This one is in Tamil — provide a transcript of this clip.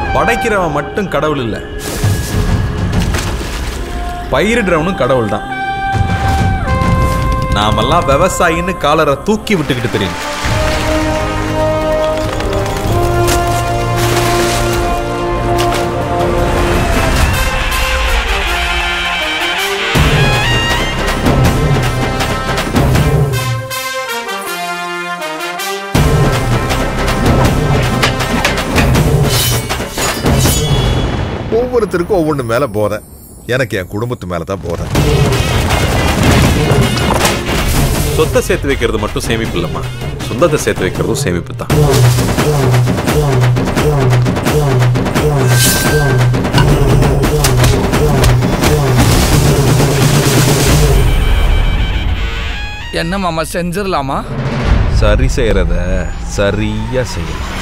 படைக்கிறவன் மட்டும் கடவுள் இல்லை பயிரிடுறவனும் கடவுள் தான் நாமெல்லாம் விவசாயின்னு காலரை தூக்கி விட்டுக்கிட்டு தெரியும் ஒவ்வொருத்தருக்கும் ஒவ்வொன்று மேல போறேன் எனக்கு என் குடும்பத்து மேல தான் போறேன் சொத்தை சேர்த்து வைக்கிறது மட்டும் சேமிப்பு இல்லைம்மா சொந்தத்தை சேர்த்து வைக்கிறதும் சேமிப்பு தான் என்ன மாமா செஞ்சிடலாமா சரி செய்யறத சரியா செய்யணும்